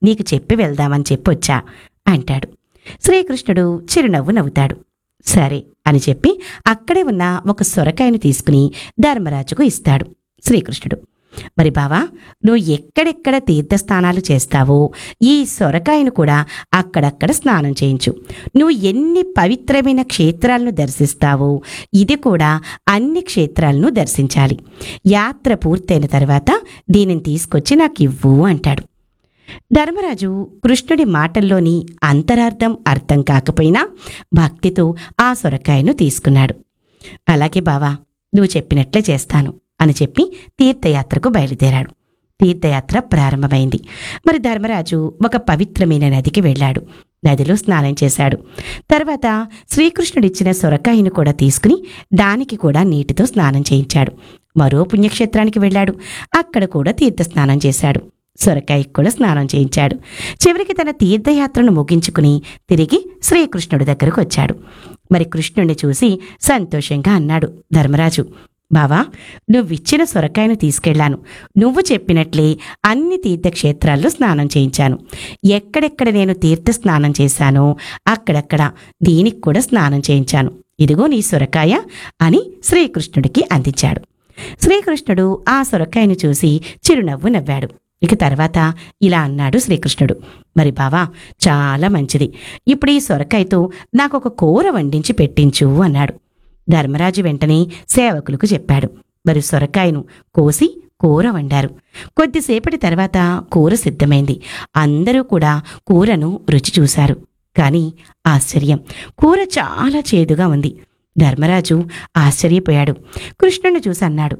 నీకు చెప్పి వెళ్దామని చెప్పొచ్చా అంటాడు శ్రీకృష్ణుడు చిరునవ్వు నవ్వుతాడు సరే అని చెప్పి అక్కడే ఉన్న ఒక సొరకాయను తీసుకుని ధర్మరాజుకు ఇస్తాడు శ్రీకృష్ణుడు మరి బావా నువ్వు ఎక్కడెక్కడ తీర్థస్నానాలు చేస్తావో ఈ సొరకాయను కూడా అక్కడక్కడ స్నానం చేయించు నువ్వు ఎన్ని పవిత్రమైన క్షేత్రాలను దర్శిస్తావో ఇది కూడా అన్ని క్షేత్రాలను దర్శించాలి యాత్ర పూర్తయిన తర్వాత దీనిని తీసుకొచ్చి నాకు ఇవ్వు అంటాడు ధర్మరాజు కృష్ణుడి మాటల్లోని అంతరార్థం అర్థం కాకపోయినా భక్తితో ఆ సొరకాయను తీసుకున్నాడు అలాగే బావా నువ్వు చెప్పినట్లే చేస్తాను అని చెప్పి తీర్థయాత్రకు బయలుదేరాడు తీర్థయాత్ర ప్రారంభమైంది మరి ధర్మరాజు ఒక పవిత్రమైన నదికి వెళ్ళాడు నదిలో స్నానం చేశాడు తర్వాత శ్రీకృష్ణుడిచ్చిన సొరకాయను కూడా తీసుకుని దానికి కూడా నీటితో స్నానం చేయించాడు మరో పుణ్యక్షేత్రానికి వెళ్ళాడు అక్కడ కూడా తీర్థ స్నానం చేశాడు సొరకాయకి కూడా స్నానం చేయించాడు చివరికి తన తీర్థయాత్రను ముగించుకుని తిరిగి శ్రీకృష్ణుడి దగ్గరకు వచ్చాడు మరి కృష్ణుడిని చూసి సంతోషంగా అన్నాడు ధర్మరాజు బావా నువ్విచ్చిన సొరకాయను తీసుకెళ్లాను నువ్వు చెప్పినట్లే అన్ని తీర్థక్షేత్రాల్లో స్నానం చేయించాను ఎక్కడెక్కడ నేను తీర్థ స్నానం చేశానో అక్కడక్కడ దీనికి కూడా స్నానం చేయించాను ఇదిగో నీ సొరకాయ అని శ్రీకృష్ణుడికి అందించాడు శ్రీకృష్ణుడు ఆ సొరకాయను చూసి చిరునవ్వు నవ్వాడు ఇక తర్వాత ఇలా అన్నాడు శ్రీకృష్ణుడు మరి బావా చాలా మంచిది ఇప్పుడు ఈ సొరకాయతో నాకు ఒక కూర వండించి పెట్టించు అన్నాడు ధర్మరాజు వెంటనే సేవకులకు చెప్పాడు మరి సొరకాయను కోసి కూర వండారు కొద్దిసేపటి తర్వాత కూర సిద్ధమైంది అందరూ కూడా కూరను రుచి చూశారు కానీ ఆశ్చర్యం కూర చాలా చేదుగా ఉంది ధర్మరాజు ఆశ్చర్యపోయాడు కృష్ణుని చూసి అన్నాడు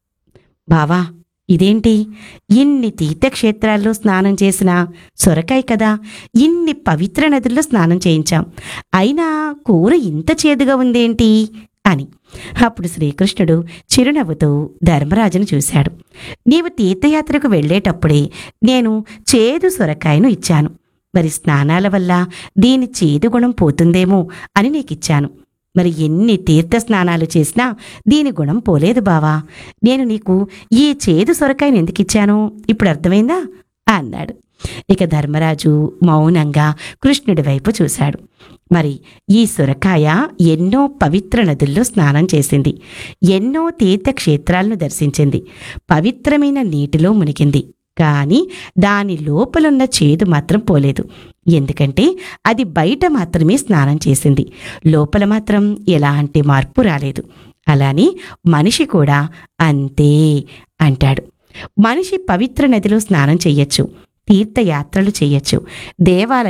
బావా ఇదేంటి ఇన్ని తీర్థక్షేత్రాల్లో స్నానం చేసిన సొరకాయ కదా ఇన్ని పవిత్ర నదుల్లో స్నానం చేయించాం అయినా కూర ఇంత చేదుగా ఉందేంటి అని అప్పుడు శ్రీకృష్ణుడు చిరునవ్వుతో ధర్మరాజును చూశాడు నీవు తీర్థయాత్రకు వెళ్ళేటప్పుడే నేను చేదు సొరకాయను ఇచ్చాను మరి స్నానాల వల్ల దీని చేదు గుణం పోతుందేమో అని నీకిచ్చాను మరి ఎన్ని తీర్థ స్నానాలు చేసినా దీని గుణం పోలేదు బావా నేను నీకు ఈ చేదు సొరకాయను ఎందుకు ఇచ్చాను ఇప్పుడు అర్థమైందా అన్నాడు ఇక ధర్మరాజు మౌనంగా కృష్ణుడి వైపు చూశాడు మరి ఈ సొరకాయ ఎన్నో పవిత్ర నదుల్లో స్నానం చేసింది ఎన్నో తీర్థక్షేత్రాలను దర్శించింది పవిత్రమైన నీటిలో మునిగింది కానీ దాని లోపలున్న చేదు మాత్రం పోలేదు ఎందుకంటే అది బయట మాత్రమే స్నానం చేసింది లోపల మాత్రం ఎలాంటి మార్పు రాలేదు అలానే మనిషి కూడా అంతే అంటాడు మనిషి పవిత్ర నదిలో స్నానం చెయ్యొచ్చు తీర్థయాత్రలు చెయ్యొచ్చు దేవాలయ